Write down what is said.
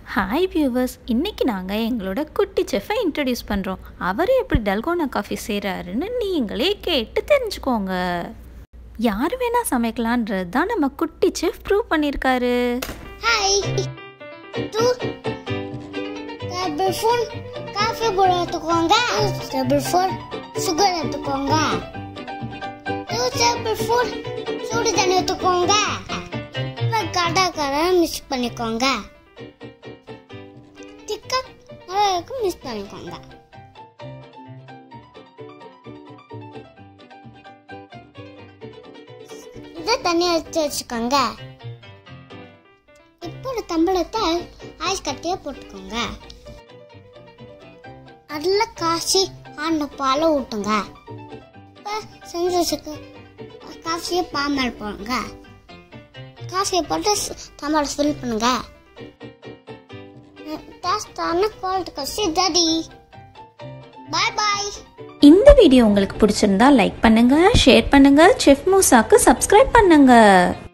hi viewers இன்னைக்கு நாங்கள் எங்களோட குட்டி செஃப்பை இன்ட்ரடியூஸ் பண்ணுறோம் அவர் எப்படி டல்கோனா காஃபி செய்கிறாருன்னு நீங்களே கேட்டு தெரிஞ்சுக்கோங்க யார் வேணால் சமைக்கலான்றது தான் நம்ம குட்டி செஃப் ப்ரூவ் பண்ணியிருக்காரு ஹாய் டூ டேபிள் ஃபோன் காஃபி போட எடுத்துக்கோங்க டேபிள் ஃபோன் சுகர் எடுத்துக்கோங்க டூ டேபிள் ஃபோன் சூடு தண்ணி எடுத்துக்கோங்க இப்போ கடை கடை மிக்ஸ் பண்ணிக்கோங்க திக்கா அளவுக்கு மிக்ஸ் பண்ணிக்கோங்க இதை தண்ணி எடுத்து வச்சுக்கோங்க இப்போ ஒரு தம்பளத்தை ஐஸ் கட்டியே போட்டுக்கோங்க அதில் காசி ஆண்ட பாலை ஊட்டுங்க இப்போ செஞ்சு வச்சுக்க காஃபியை பாமல் போடுங்க காஃபியை போட்டு தம்பளை ஃபில் பண்ணுங்க டேஸ்டான cold coffee ready bye bye இந்த வீடியோ உங்களுக்கு பிடிச்சிருந்தா லைக் பண்ணுங்கள் ஷேர் பண்ணுங்கள் செஃப் மூசாக்கு சப்ஸ்கிரைப் பண்ணுங்கள்